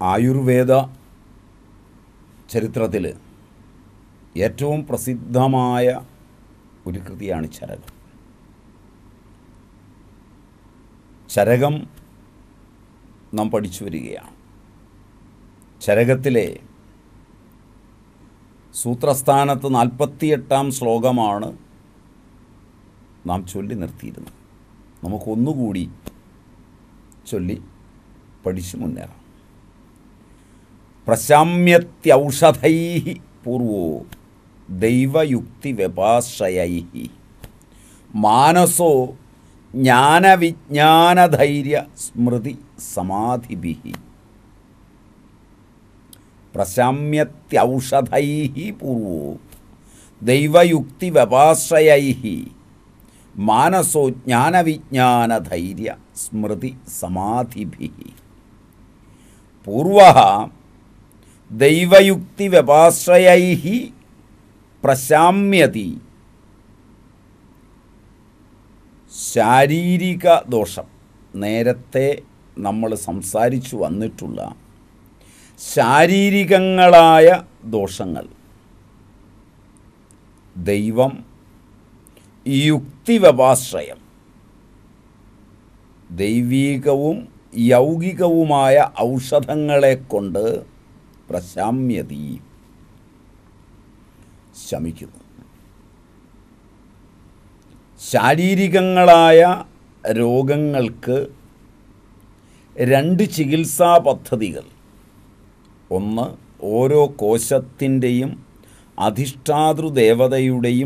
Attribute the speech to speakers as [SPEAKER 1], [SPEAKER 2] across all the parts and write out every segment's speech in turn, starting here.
[SPEAKER 1] ആയുർവേദ ചരിത്രത്തിൽ ഏറ്റവും പ്രസിദ്ധമായ ഒരു കൃതിയാണ് ചരകം ചരകം നാം പഠിച്ചു വരികയാണ് ചരകത്തിലെ സൂത്രസ്ഥാനത്ത് നാൽപ്പത്തിയെട്ടാം ശ്ലോകമാണ് നാം ചൊല്ലി നിർത്തിയിരുന്നത് നമുക്കൊന്നുകൂടി ചൊല്ലി പഠിച്ചു മുന്നേറാം പ്രശാമ്യത്യൗഷധൈ പൂർവോ ദൈവയുക്തിവ്യപാശ്രയൈ മാനസോ ജ്ഞാനവിജ്ഞാനധൈര്യ സ്മൃതി സമാധിഭി പ്രശാമ്യത്യൗഷധൈ പൂർവോ ദൈവയുക്തിവ്യപാശ്രയൈ മാനസോ ജ്ഞാനവിജ്ഞാനധൈര്യ സ്മൃതി സമാധിഭി പൂർവ ദൈവയുക്തിവ്യപാശ്രയൈ പ്രശാമ്യതി ശാരീരിക ദോഷം നേരത്തെ നമ്മൾ സംസാരിച്ചു വന്നിട്ടുള്ള ശാരീരികങ്ങളായ ദോഷങ്ങൾ ദൈവം യുക്തിവ്യപാശ്രയം ദൈവീകവും യൗകികവുമായ ഔഷധങ്ങളെ കൊണ്ട് പ്രശാമ്യതി ശമിക്കുന്നു ശാരീരികങ്ങളായ രോഗങ്ങൾക്ക് രണ്ട് ചികിത്സാ പദ്ധതികൾ ഒന്ന് ഓരോ കോശത്തിൻ്റെയും അധിഷ്ഠാതൃദേവതയുടെയും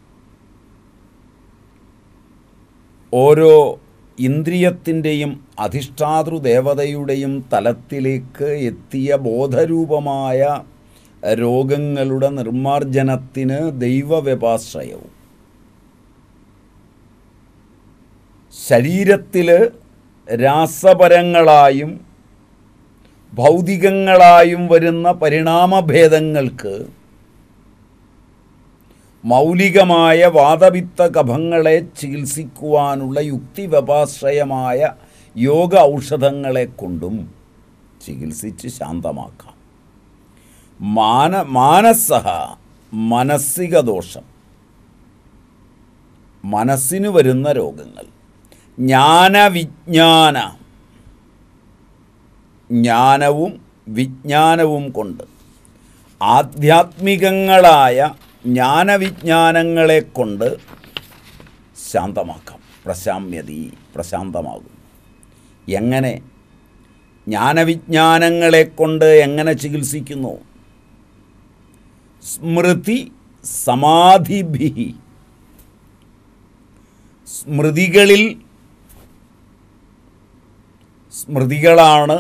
[SPEAKER 1] ഓരോ ഇന്ദ്രിയത്തിൻ്റെയും അധിഷ്ഠാതൃദേവതയുടെയും തലത്തിലേക്ക് എത്തിയ ബോധരൂപമായ രോഗങ്ങളുടെ നിർമ്മാർജ്ജനത്തിന് ദൈവവ്യപാശ്രയവും ശരീരത്തിൽ രാസപരങ്ങളായും ഭൗതികങ്ങളായും വരുന്ന പരിണാമഭേദങ്ങൾക്ക് മൗലികമായ വാദപിത്ത കഫങ്ങളെ ചികിത്സിക്കുവാനുള്ള യുക്തിവ്യപാശ്രയമായ യോഗ ഔഷധങ്ങളെ കൊണ്ടും ചികിത്സിച്ച് ശാന്തമാക്കാം മാന മാനസഹ മാനസിക ദോഷം മനസ്സിന് വരുന്ന രോഗങ്ങൾ ജ്ഞാനവിജ്ഞാന ജ്ഞാനവും വിജ്ഞാനവും കൊണ്ട് ആധ്യാത്മികങ്ങളായ ജ്ഞാനവിജ്ഞാനങ്ങളെ കൊണ്ട് ശാന്തമാക്കാം പ്രശാമ്യതി പ്രശാന്തമാകും എങ്ങനെ ജ്ഞാനവിജ്ഞാനങ്ങളെ കൊണ്ട് എങ്ങനെ ചികിത്സിക്കുന്നു സ്മൃതി സമാധിഭി സ്മൃതികളിൽ സ്മൃതികളാണ്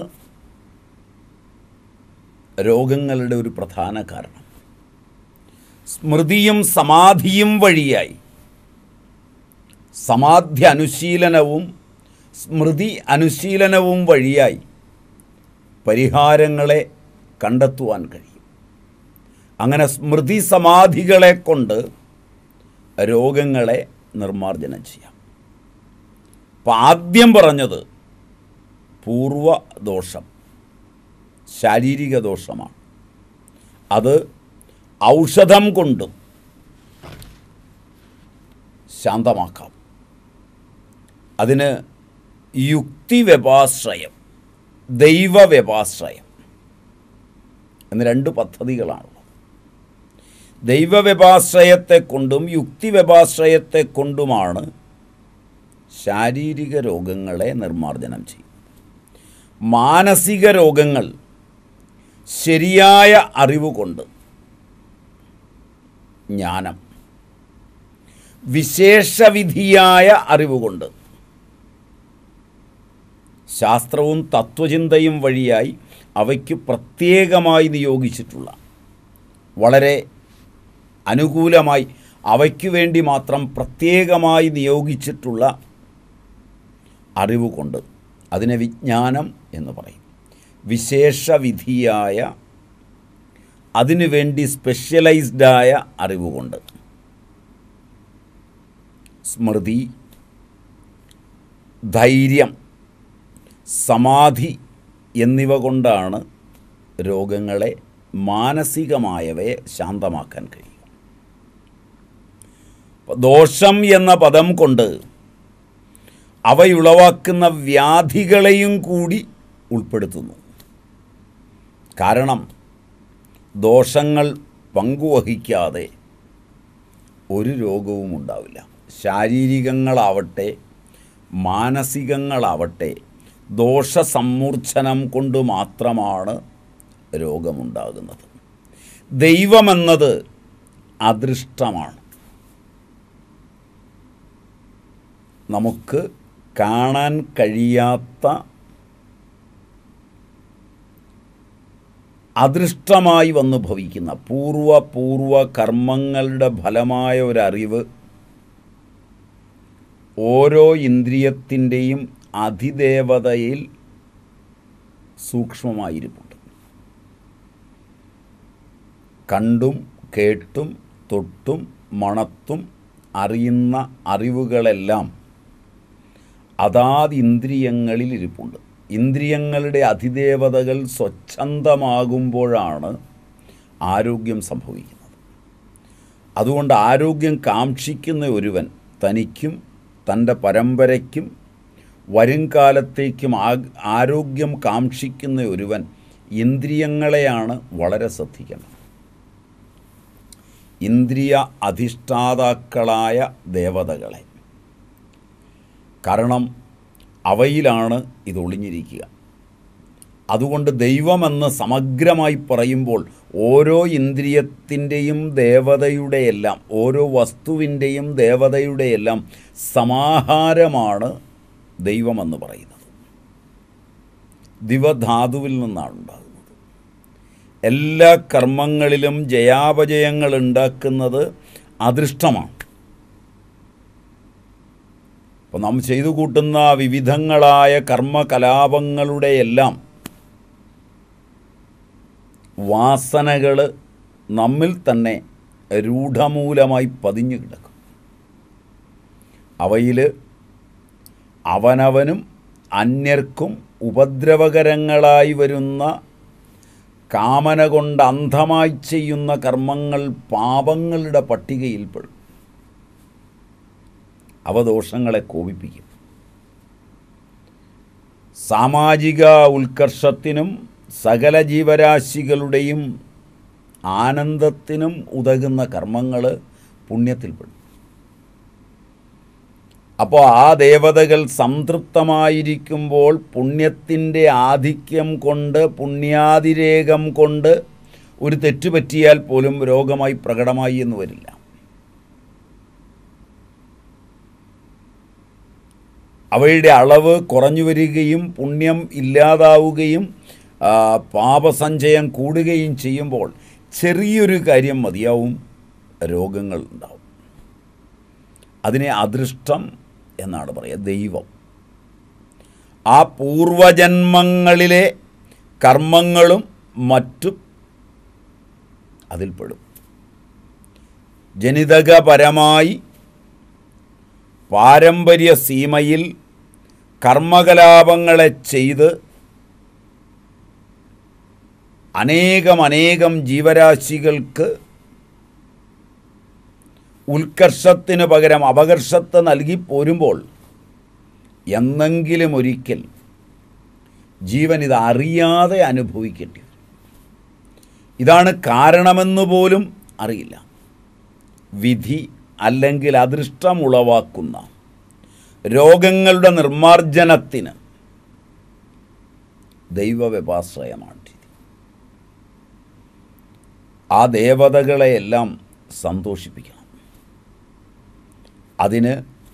[SPEAKER 1] രോഗങ്ങളുടെ ഒരു പ്രധാന കാരണം സ്മൃതിയും സമാധിയും വഴിയായി സമാധി അനുശീലനവും സ്മൃതി അനുശീലനവും വഴിയായി പരിഹാരങ്ങളെ കണ്ടെത്തുവാൻ കഴിയും അങ്ങനെ സ്മൃതി സമാധികളെ കൊണ്ട് രോഗങ്ങളെ നിർമ്മാർജ്ജനം ചെയ്യാം അപ്പം ആദ്യം പറഞ്ഞത് പൂർവദോഷം ശാരീരിക ദോഷമാണ് അത് ഔഷധം കൊണ്ടും ശാന്തമാക്കാം അതിന് യുക്തിവ്യപാശ്രയം ദൈവവ്യപാശ്രയം എന്ന് രണ്ട് പദ്ധതികളാണുള്ളത് ദൈവവ്യപാശ്രയത്തെ കൊണ്ടും യുക്തിവ്യപാശ്രയത്തെ കൊണ്ടുമാണ് ശാരീരിക രോഗങ്ങളെ നിർമ്മാർജ്ജനം ചെയ്യുന്നത് മാനസിക രോഗങ്ങൾ ശരിയായ അറിവ് കൊണ്ട് ജ്ഞാനം വിശേഷവിധിയായ അറിവുകൊണ്ട് ശാസ്ത്രവും തത്വചിന്തയും വഴിയായി അവയ്ക്ക് പ്രത്യേകമായി നിയോഗിച്ചിട്ടുള്ള വളരെ അനുകൂലമായി അവയ്ക്ക് വേണ്ടി മാത്രം പ്രത്യേകമായി നിയോഗിച്ചിട്ടുള്ള അറിവുകൊണ്ട് അതിനെ വിജ്ഞാനം എന്ന് പറയും വിശേഷവിധിയായ അതിനുവേണ്ടി സ്പെഷ്യലൈസ്ഡായ അറിവുകൊണ്ട് സ്മൃതി ധൈര്യം സമാധി എന്നിവ കൊണ്ടാണ് രോഗങ്ങളെ മാനസികമായവയെ ശാന്തമാക്കാൻ കഴിയും അപ്പോൾ ദോഷം എന്ന പദം കൊണ്ട് അവയുളവാക്കുന്ന വ്യാധികളെയും കൂടി ഉൾപ്പെടുത്തുന്നു കാരണം ദോഷങ്ങൾ പങ്കുവഹിക്കാതെ ഒരു രോഗവും ഉണ്ടാവില്ല ശാരീരികങ്ങളാവട്ടെ മാനസികങ്ങളാവട്ടെ ദോഷസമ്മൂർച്ഛനം കൊണ്ട് മാത്രമാണ് രോഗമുണ്ടാകുന്നത് ദൈവമെന്നത് അദൃഷ്ടമാണ് നമുക്ക് കാണാൻ കഴിയാത്ത അദൃഷ്ടമായി വന്ന് ഭവിക്കുന്ന പൂർവ പൂർവ കർമ്മങ്ങളുടെ ഫലമായ ഒരറിവ് ഓരോ ഇന്ദ്രിയത്തിൻ്റെയും അതിദേവതയിൽ സൂക്ഷ്മമായിരിപ്പുണ്ട് കണ്ടും കേട്ടും തൊട്ടും മണത്തും അറിയുന്ന അറിവുകളെല്ലാം അതാത് ഇന്ദ്രിയങ്ങളിൽ ഇരിപ്പുണ്ട് ഇന്ദ്രിയങ്ങളുടെ അതിദേവതകൾ സ്വച്ഛന്തമാകുമ്പോഴാണ് ആരോഗ്യം സംഭവിക്കുന്നത് അതുകൊണ്ട് ആരോഗ്യം കാക്ഷിക്കുന്ന ഒരുവൻ തനിക്കും തൻ്റെ പരമ്പരയ്ക്കും വരും കാലത്തേക്കും ആ- ആരോഗ്യം കാക്ഷിക്കുന്ന ഒരുവൻ ഇന്ദ്രിയങ്ങളെയാണ് വളരെ ശ്രദ്ധിക്കേണ്ടത് ഇന്ദ്രിയ അധിഷ്ഠാതാക്കളായ ദേവതകളെ കാരണം അവയിലാണ് ഇത് ഒളിഞ്ഞിരിക്കുക അതുകൊണ്ട് ദൈവമെന്ന് സമഗ്രമായി പറയുമ്പോൾ ഓരോ ഇന്ദ്രിയത്തിൻ്റെയും ദേവതയുടെയെല്ലാം ഓരോ വസ്തുവിൻ്റെയും ദേവതയുടെയെല്ലാം സമാഹാരമാണ് ദൈവമെന്ന് പറയുന്നത് ദിവധാതുവിൽ നിന്നാണ് ഉണ്ടാകുന്നത് എല്ലാ കർമ്മങ്ങളിലും ജയാപജയങ്ങൾ ഉണ്ടാക്കുന്നത് അദൃഷ്ടമാണ് അപ്പോൾ നാം ചെയ്തു കൂട്ടുന്ന വിവിധങ്ങളായ കർമ്മകലാപങ്ങളുടെ എല്ലാം വാസനകൾ നമ്മിൽ തന്നെ രൂഢമൂലമായി പതിഞ്ഞു കിടക്കും അവയിൽ അവനവനും അന്യർക്കും ഉപദ്രവകരങ്ങളായി വരുന്ന കാമന കൊണ്ട് അന്ധമായി ചെയ്യുന്ന കർമ്മങ്ങൾ പാപങ്ങളുടെ പട്ടികയിൽപ്പെടും അവ ദോഷങ്ങളെ കോപിപ്പിക്കും സാമാജിക ഉത്കർഷത്തിനും സകല ജീവരാശികളുടെയും ആനന്ദത്തിനും ഉതകുന്ന കർമ്മങ്ങൾ പുണ്യത്തിൽപ്പെടും അപ്പോൾ ആ ദേവതകൾ സംതൃപ്തമായിരിക്കുമ്പോൾ പുണ്യത്തിൻ്റെ ആധിക്യം കൊണ്ട് പുണ്യാതിരേകം കൊണ്ട് ഒരു തെറ്റ് പറ്റിയാൽ പോലും രോഗമായി പ്രകടമായി എന്ന് വരില്ല അവയുടെ അളവ് കുറഞ്ഞു വരികയും പുണ്യം ഇല്ലാതാവുകയും ആ, പാപസഞ്ചയം കൂടുകയും ചെയ്യുമ്പോൾ ചെറിയൊരു കാര്യം മതിയാവും രോഗങ്ങൾ ഉണ്ടാവും അതിനെ അദൃഷ്ടം എന്നാണ് പറയുക ദൈവം ആ പൂർവജന്മങ്ങളിലെ കർമ്മങ്ങളും മറ്റും അതിൽപ്പെടും ജനിതകപരമായി പാരമ്പര്യ സീമയിൽ കർമ്മകലാപങ്ങളെ ചെയ്ത് അനേകം അനേകം ജീവരാശികൾക്ക് ഉത്കർഷത്തിന് പകരം അപകർഷത്തെ നൽകി പോരുമ്പോൾ എന്നെങ്കിലും ഒരിക്കൽ ജീവൻ ഇത് അറിയാതെ അനുഭവിക്കേണ്ടി വരും ഇതാണ് കാരണമെന്ന് പോലും അറിയില്ല വിധി അല്ലെങ്കിൽ അദൃഷ്ടമുളവാക്കുന്ന രോഗങ്ങളുടെ നിർമാർജനത്തിന് ദൈവവ്യപാശ്രയമാണ് രീതി ആ ദേവതകളെയെല്ലാം സന്തോഷിപ്പിക്കണം അതിന്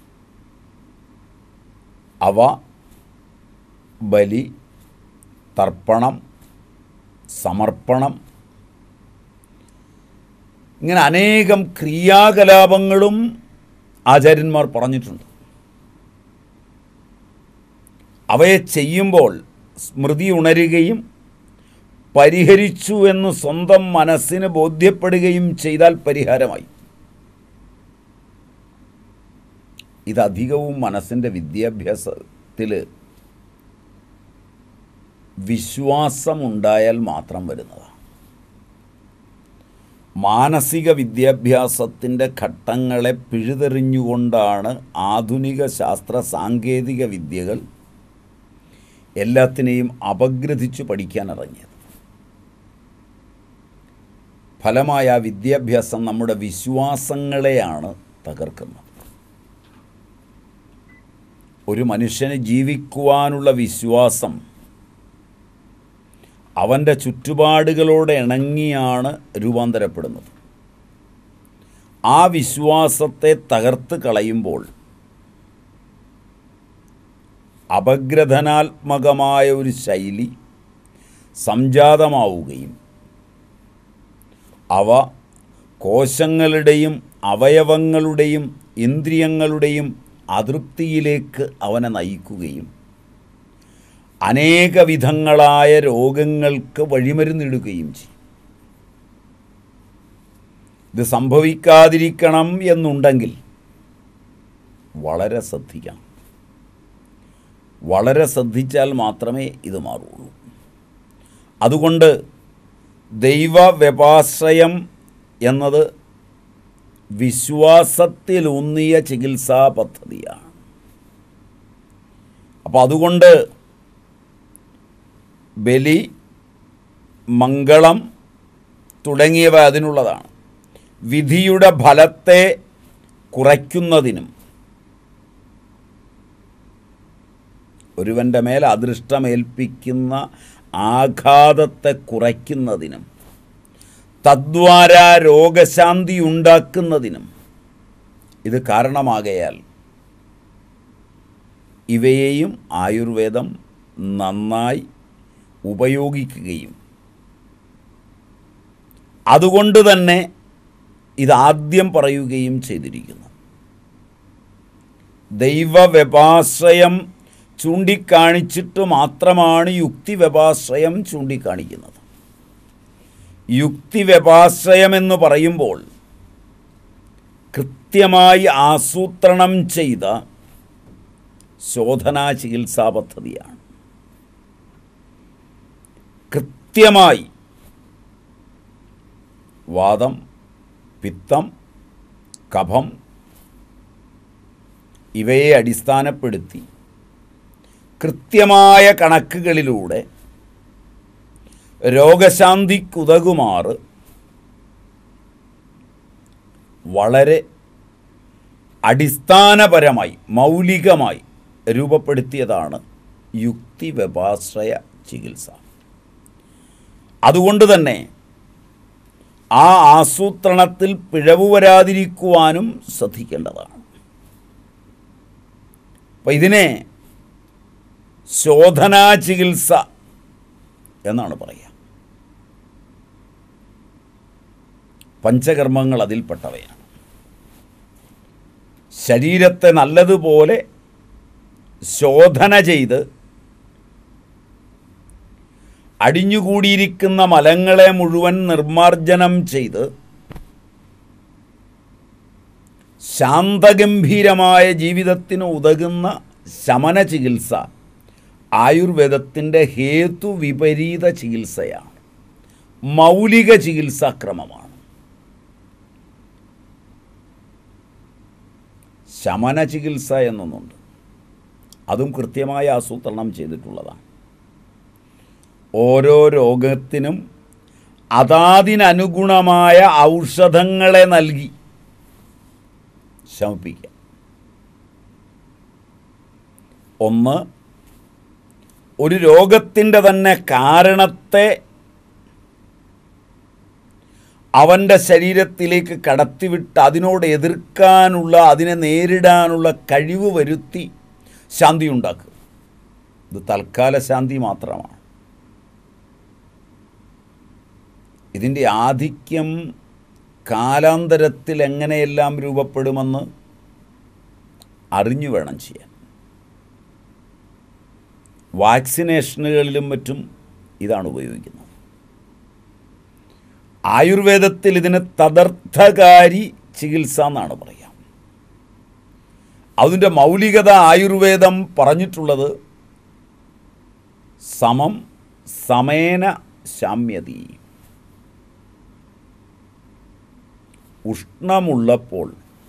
[SPEAKER 1] അവ ബലി തർപ്പണം സമർപ്പണം ഇങ്ങനെ അനേകം ക്രിയാകലാപങ്ങളും ആചാര്യന്മാർ പറഞ്ഞിട്ടുണ്ട് അവയെ ചെയ്യുമ്പോൾ സ്മൃതി ഉണരുകയും പരിഹരിച്ചു എന്ന് സ്വന്തം മനസ്സിന് ബോധ്യപ്പെടുകയും ചെയ്താൽ പരിഹാരമായി ഇതധികവും മനസ്സിൻ്റെ വിദ്യാഭ്യാസത്തിൽ വിശ്വാസമുണ്ടായാൽ മാത്രം വരുന്നതാണ് മാനസിക വിദ്യാഭ്യാസത്തിൻ്റെ ഘട്ടങ്ങളെ പിഴുതെറിഞ്ഞുകൊണ്ടാണ് ആധുനിക ശാസ്ത്ര സാങ്കേതിക വിദ്യകൾ എല്ലാത്തിനെയും അപഗ്രഥിച്ചു പഠിക്കാനിറങ്ങിയത് ഫലമായ ആ വിദ്യാഭ്യാസം നമ്മുടെ വിശ്വാസങ്ങളെയാണ് തകർക്കുന്നത് ഒരു മനുഷ്യന് ജീവിക്കുവാനുള്ള വിശ്വാസം അവൻ്റെ ചുറ്റുപാടുകളോട് ഇണങ്ങിയാണ് രൂപാന്തരപ്പെടുന്നത് ആ വിശ്വാസത്തെ തകർത്ത് കളയുമ്പോൾ അപഗ്രഥനാത്മകമായ ഒരു ശൈലി സംജാതമാവുകയും അവ കോശങ്ങളുടെയും അവയവങ്ങളുടെയും ഇന്ദ്രിയങ്ങളുടെയും അതൃപ്തിയിലേക്ക് അവനെ നയിക്കുകയും അനേക വിധങ്ങളായ രോഗങ്ങൾക്ക് വഴിമരുന്നിടുകയും ചെയ്യും ഇത് സംഭവിക്കാതിരിക്കണം എന്നുണ്ടെങ്കിൽ വളരെ ശ്രദ്ധിക്കണം വളരെ ശ്രദ്ധിച്ചാൽ മാത്രമേ ഇത് മാറുള്ളൂ അതുകൊണ്ട് ദൈവവ്യപാശ്രയം എന്നത് വിശ്വാസത്തിലൂന്നിയ ചികിത്സാ പദ്ധതിയാണ് അപ്പോൾ അതുകൊണ്ട് ബലി മംഗളം തുടങ്ങിയവ അതിനുള്ളതാണ് വിധിയുടെ ഫലത്തെ കുറയ്ക്കുന്നതിനും ഒരുവൻ്റെ മേൽ അദൃഷ്ടമേൽപ്പിക്കുന്ന ആഘാതത്തെ കുറയ്ക്കുന്നതിനും തദ്വാര രോഗശാന്തി ഉണ്ടാക്കുന്നതിനും ഇത് കാരണമാകയാൽ ഇവയെയും ആയുർവേദം നന്നായി ഉപയോഗിക്കുകയും അതുകൊണ്ട് തന്നെ ഇതാദ്യം പറയുകയും ചെയ്തിരിക്കുന്നു ദൈവവ്യപാശ്രയം ചൂണ്ടിക്കാണിച്ചിട്ട് മാത്രമാണ് യുക്തിവ്യപാശ്രയം ചൂണ്ടിക്കാണിക്കുന്നത് യുക്തിവ്യപാശ്രയം എന്ന് പറയുമ്പോൾ കൃത്യമായി ആസൂത്രണം ചെയ്ത ശോധനാ ചികിത്സാ പദ്ധതിയാണ് കൃത്യമായി വാദം പിത്തം കഫം ഇവയെ അടിസ്ഥാനപ്പെടുത്തി കൃത്യമായ കണക്കുകളിലൂടെ രോഗശാന്തിക്കുതകുമാറ് വളരെ അടിസ്ഥാനപരമായി മൗലികമായി രൂപപ്പെടുത്തിയതാണ് യുക്തിവ്യപാശ്രയ ചികിത്സ അതുകൊണ്ട് തന്നെ ആ ആസൂത്രണത്തിൽ പിഴവ് വരാതിരിക്കുവാനും ശ്രദ്ധിക്കേണ്ടതാണ് അപ്പം ഇതിനെ ശോധനാ ചികിത്സ എന്നാണ് പറയുക പഞ്ചകർമ്മങ്ങൾ അതിൽപ്പെട്ടവയാണ് ശരീരത്തെ നല്ലതുപോലെ ശോധന ചെയ്ത് അടിഞ്ഞുകൂടിയിരിക്കുന്ന മലങ്ങളെ മുഴുവൻ നിർമാർജനം ചെയ്ത് ശാന്തഗംഭീരമായ ജീവിതത്തിന് ഉതകുന്ന ശമന ചികിത്സ ആയുർവേദത്തിൻ്റെ ഹേതു വിപരീത ചികിത്സയാണ് മൗലിക ചികിത്സാക്രമമാണ് ശമന ചികിത്സ എന്നൊന്നുണ്ട് അതും കൃത്യമായി ആസൂത്രണം ചെയ്തിട്ടുള്ളതാണ് ഓരോ രോഗത്തിനും അതാതിനനുഗുണമായ ഔഷധങ്ങളെ നൽകി ശമിപ്പിക്കാം ഒന്ന് ഒരു രോഗത്തിൻ്റെ തന്നെ കാരണത്തെ അവൻ്റെ ശരീരത്തിലേക്ക് കടത്തിവിട്ട് അതിനോട് എതിർക്കാനുള്ള അതിനെ നേരിടാനുള്ള കഴിവ് വരുത്തി ശാന്തി ഉണ്ടാക്കുക ഇത് തൽക്കാല ശാന്തി മാത്രമാണ് ഇതിൻ്റെ ആധിക്യം കാലാന്തരത്തിൽ എങ്ങനെയെല്ലാം രൂപപ്പെടുമെന്ന് അറിഞ്ഞു വേണം ചെയ്യാൻ വാക്സിനേഷനുകളിലും മറ്റും ഇതാണ് ഉപയോഗിക്കുന്നത് ആയുർവേദത്തിൽ ഇതിന് തദർത്ഥകാരി ചികിത്സ എന്നാണ് പറയുക അതിൻ്റെ മൗലികത ആയുർവേദം പറഞ്ഞിട്ടുള്ളത് സമം സമേന ശാമ്യതി ഉഷ്ണമുള്ളപ്പോൾ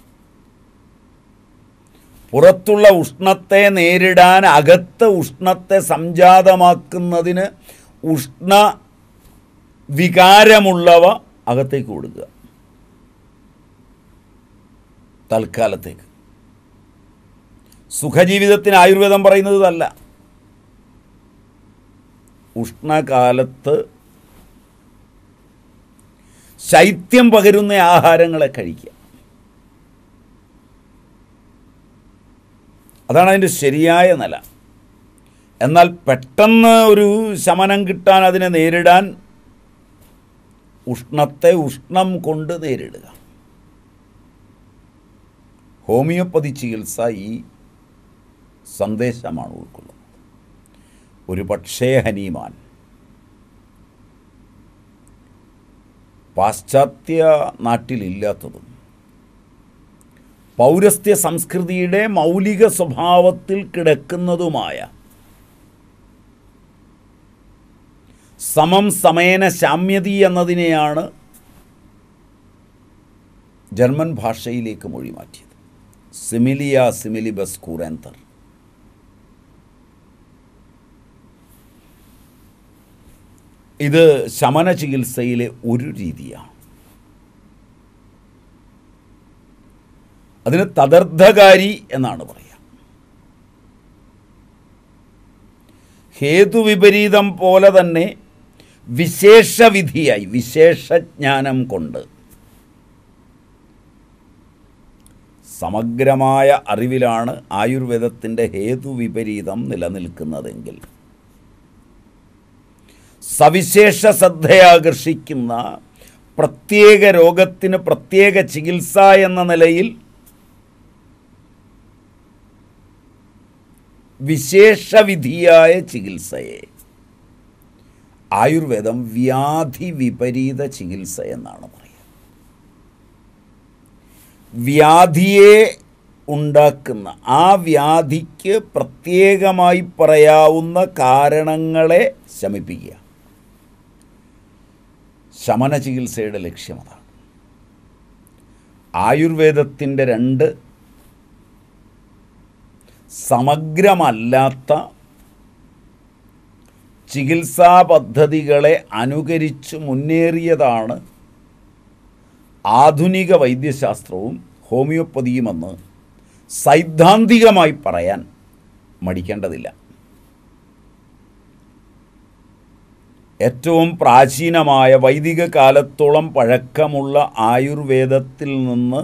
[SPEAKER 1] പുറത്തുള്ള ഉഷ്ണത്തെ നേരിടാൻ അകത്ത് ഉഷ്ണത്തെ സംജാതമാക്കുന്നതിന് ഉഷ്ണ വികാരമുള്ളവ അകത്തേക്ക് കൊടുക്കുക തൽക്കാലത്തേക്ക് സുഖജീവിതത്തിന് ആയുർവേദം പറയുന്നത് ഇതല്ല ഉഷ്ണകാലത്ത് ശൈത്യം പകരുന്ന ആഹാരങ്ങളെ കഴിക്കുക അതാണ് അതിൻ്റെ ശരിയായ നില എന്നാൽ പെട്ടെന്ന് ഒരു ശമനം കിട്ടാൻ അതിനെ നേരിടാൻ ഉഷ്ണത്തെ ഉഷ്ണം കൊണ്ട് നേരിടുക ഹോമിയോപ്പതി ചികിത്സ ഈ സന്ദേശമാണ് ഉൾക്കൊള്ളുന്നത് ഒരു പക്ഷേ ഹനീമാൻ പാശ്ചാത്യ നാട്ടിലില്ലാത്തതും പൗരസ്ത്യ സംസ്കൃതിയുടെ മൗലിക സ്വഭാവത്തിൽ കിടക്കുന്നതുമായ സമം സമേന ശാമ്യതി എന്നതിനെയാണ് ജർമ്മൻ ഭാഷയിലേക്ക് മൊഴി മാറ്റിയത് സിമിലിയ സിമിലിബസ് കൂറേന്തർ ഇത് ശമന ചികിത്സയിലെ ഒരു രീതിയാണ് അതിന് തദർത്ഥകാരി എന്നാണ് പറയുക ഹേതുവിപരീതം പോലെ തന്നെ വിശേഷവിധിയായി വിശേഷജ്ഞാനം കൊണ്ട് സമഗ്രമായ അറിവിലാണ് ആയുർവേദത്തിൻ്റെ ഹേതുവിപരീതം നിലനിൽക്കുന്നതെങ്കിൽ സവിശേഷ ശ്രദ്ധയാകർഷിക്കുന്ന പ്രത്യേക രോഗത്തിന് പ്രത്യേക ചികിത്സ എന്ന നിലയിൽ വിശേഷവിധിയായ ചികിത്സയെ ആയുർവേദം വ്യാധി വിപരീത ചികിത്സ എന്നാണ് പറയുക വ്യാധിയെ ഉണ്ടാക്കുന്ന ആ വ്യാധിക്ക് പ്രത്യേകമായി പറയാവുന്ന കാരണങ്ങളെ ശമിപ്പിക്കുക ശമന ചികിത്സയുടെ ലക്ഷ്യം അതാണ് ആയുർവേദത്തിൻ്റെ രണ്ട് സമഗ്രമല്ലാത്ത ചികിത്സാ പദ്ധതികളെ അനുകരിച്ച് മുന്നേറിയതാണ് ആധുനിക വൈദ്യശാസ്ത്രവും ഹോമിയോപ്പതിയുമെന്ന് സൈദ്ധാന്തികമായി പറയാൻ മടിക്കേണ്ടതില്ല ഏറ്റവും പ്രാചീനമായ വൈദിക കാലത്തോളം പഴക്കമുള്ള ആയുർവേദത്തിൽ നിന്ന്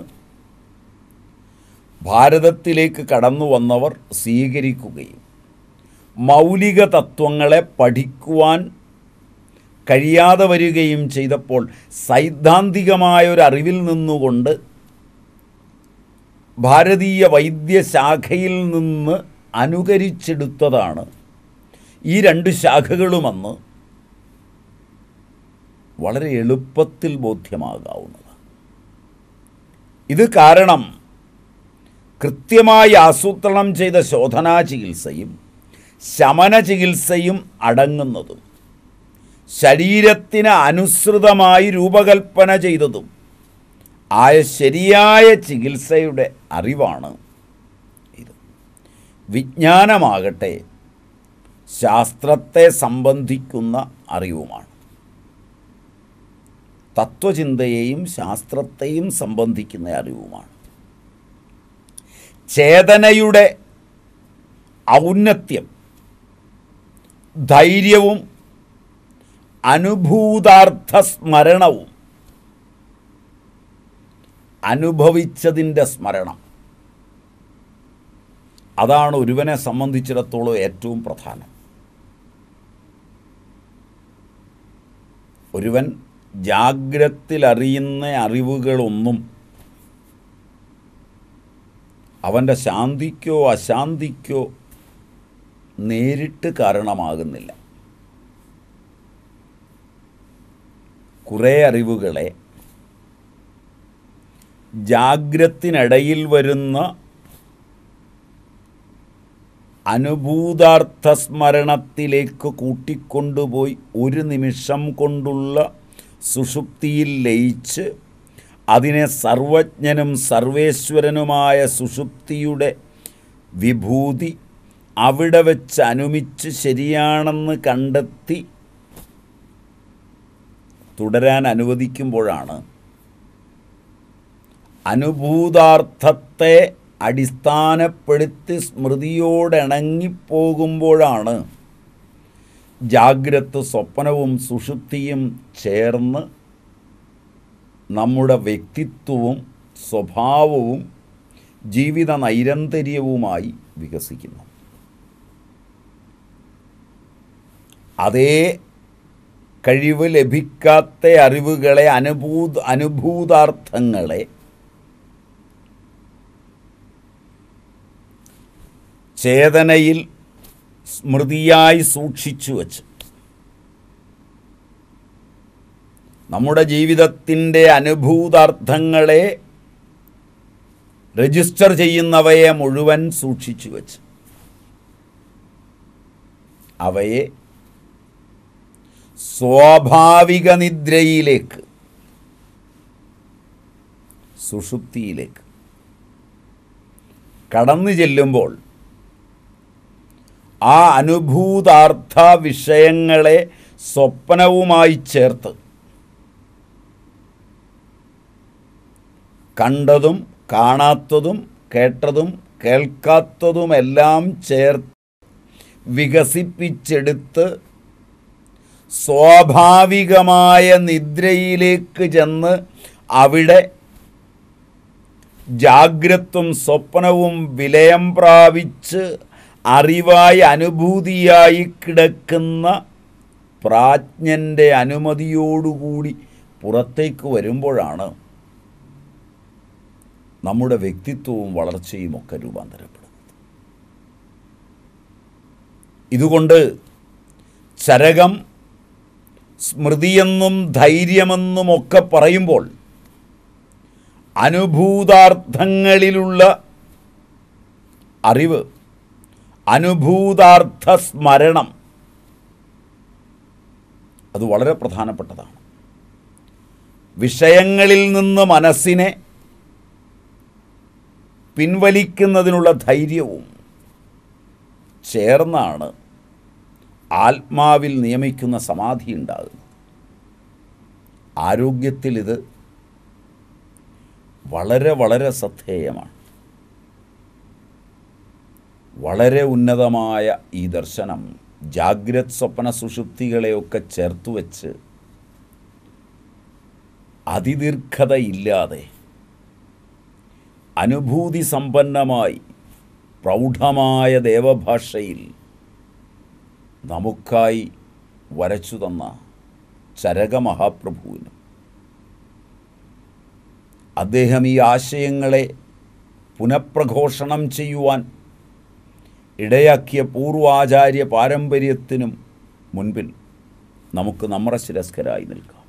[SPEAKER 1] ഭാരതത്തിലേക്ക് കടന്നു വന്നവർ സ്വീകരിക്കുകയും മൗലിക തത്വങ്ങളെ പഠിക്കുവാൻ കഴിയാതെ വരികയും ചെയ്തപ്പോൾ സൈദ്ധാന്തികമായ ഒരു അറിവിൽ നിന്നുകൊണ്ട് ഭാരതീയ വൈദ്യശാഖയിൽ നിന്ന് അനുകരിച്ചെടുത്തതാണ് ഈ രണ്ട് ശാഖകളുമെന്ന് വളരെ എളുപ്പത്തിൽ ബോധ്യമാകാവുന്നത് ഇത് കാരണം കൃത്യമായി ആസൂത്രണം ചെയ്ത ശോധനാ ചികിത്സയും ശമന ചികിത്സയും അടങ്ങുന്നതും ശരീരത്തിന് അനുസൃതമായി രൂപകൽപ്പന ചെയ്തതും ആയ ശരിയായ ചികിത്സയുടെ അറിവാണ് ഇത് വിജ്ഞാനമാകട്ടെ ശാസ്ത്രത്തെ സംബന്ധിക്കുന്ന അറിവുമാണ് തത്വചിന്തയെയും ശാസ്ത്രത്തെയും സംബന്ധിക്കുന്ന അറിവുമാണ് ചേതനയുടെ ഔന്നത്യം ധൈര്യവും അനുഭൂതാർത്ഥ സ്മരണവും അനുഭവിച്ചതിൻ്റെ സ്മരണം അതാണ് ഒരുവനെ സംബന്ധിച്ചിടത്തോളം ഏറ്റവും പ്രധാനം ഒരുവൻ ജാഗ്രത്തിലറിയുന്ന അറിവുകളൊന്നും അവൻ്റെ ശാന്തിക്കോ അശാന്തിക്കോ നേരിട്ട് കാരണമാകുന്നില്ല കുറേ അറിവുകളെ ജാഗ്രത്തിനിടയിൽ വരുന്ന അനുഭൂതാർത്ഥ സ്മരണത്തിലേക്ക് കൂട്ടിക്കൊണ്ടുപോയി ഒരു നിമിഷം കൊണ്ടുള്ള സുഷുപ്തിയിൽ ലയിച്ച് അതിനെ സർവജ്ഞനും സർവേശ്വരനുമായ സുഷുപ്തിയുടെ വിഭൂതി അവിടെ വെച്ച് അനുമിച്ച് ശരിയാണെന്ന് കണ്ടെത്തി തുടരാൻ അനുവദിക്കുമ്പോഴാണ് അനുഭൂതാർത്ഥത്തെ അടിസ്ഥാനപ്പെടുത്തി സ്മൃതിയോടിണങ്ങിപ്പോകുമ്പോഴാണ് ജാഗ്രത് സ്വപ്നവും സുഷുപ്തിയും ചേർന്ന് നമ്മുടെ വ്യക്തിത്വവും സ്വഭാവവും ജീവിത നൈരന്തര്യവുമായി വികസിക്കുന്നു അതേ കഴിവ് ലഭിക്കാത്ത അറിവുകളെ അനുഭൂത അനുഭൂതാർത്ഥങ്ങളെ ചേതനയിൽ സ്മൃതിയായി സൂക്ഷിച്ചു വച്ച് നമ്മുടെ ജീവിതത്തിൻ്റെ അനുഭൂതാർത്ഥങ്ങളെ രജിസ്റ്റർ ചെയ്യുന്നവയെ മുഴുവൻ സൂക്ഷിച്ചു വച്ച് അവയെ സ്വാഭാവിക നിദ്രയിലേക്ക് സുഷുപ്തിയിലേക്ക് കടന്നു ചെല്ലുമ്പോൾ ആ അനുഭൂതാർത്ഥ വിഷയങ്ങളെ സ്വപ്നവുമായി ചേർത്ത് കണ്ടതും കാണാത്തതും കേട്ടതും കേൾക്കാത്തതുമെല്ലാം ചേർത്ത് വികസിപ്പിച്ചെടുത്ത് സ്വാഭാവികമായ നിദ്രയിലേക്ക് ചെന്ന് അവിടെ ജാഗ്രത്വം സ്വപ്നവും വിലയം പ്രാപിച്ച് അറിവായി അനുഭൂതിയായി കിടക്കുന്ന പ്രാജ്ഞൻ്റെ അനുമതിയോടുകൂടി പുറത്തേക്ക് വരുമ്പോഴാണ് നമ്മുടെ വ്യക്തിത്വവും വളർച്ചയും ഒക്കെ രൂപാന്തരപ്പെടുന്നത് ഇതുകൊണ്ട് ചരകം സ്മൃതിയെന്നും ധൈര്യമെന്നുമൊക്കെ പറയുമ്പോൾ അനുഭൂതാർത്ഥങ്ങളിലുള്ള അറിവ് അനുഭൂതാർത്ഥ സ്മരണം അത് വളരെ പ്രധാനപ്പെട്ടതാണ് വിഷയങ്ങളിൽ നിന്ന് മനസ്സിനെ പിൻവലിക്കുന്നതിനുള്ള ധൈര്യവും ചേർന്നാണ് ആത്മാവിൽ നിയമിക്കുന്ന സമാധി ഉണ്ടാകുന്നത് ആരോഗ്യത്തിൽ ഇത് വളരെ വളരെ ശ്രദ്ധേയമാണ് വളരെ ഉന്നതമായ ഈ ദർശനം ജാഗ്രത് സ്വപ്ന സുഷുപ്തികളെയൊക്കെ ചേർത്ത് വെച്ച് അതിദീർഘതയില്ലാതെ അനുഭൂതി സമ്പന്നമായി പ്രൗഢമായ ദേവഭാഷയിൽ നമുക്കായി വരച്ചു തന്ന ചരക മഹാപ്രഭുവിനും അദ്ദേഹം ഈ ആശയങ്ങളെ പുനഃപ്രഘോഷണം ചെയ്യുവാൻ ഇടയാക്കിയ പൂർവാചാര്യ പാരമ്പര്യത്തിനും മുൻപിൽ നമുക്ക് നമ്മുടെ ശിരസ്കരായി നിൽക്കാം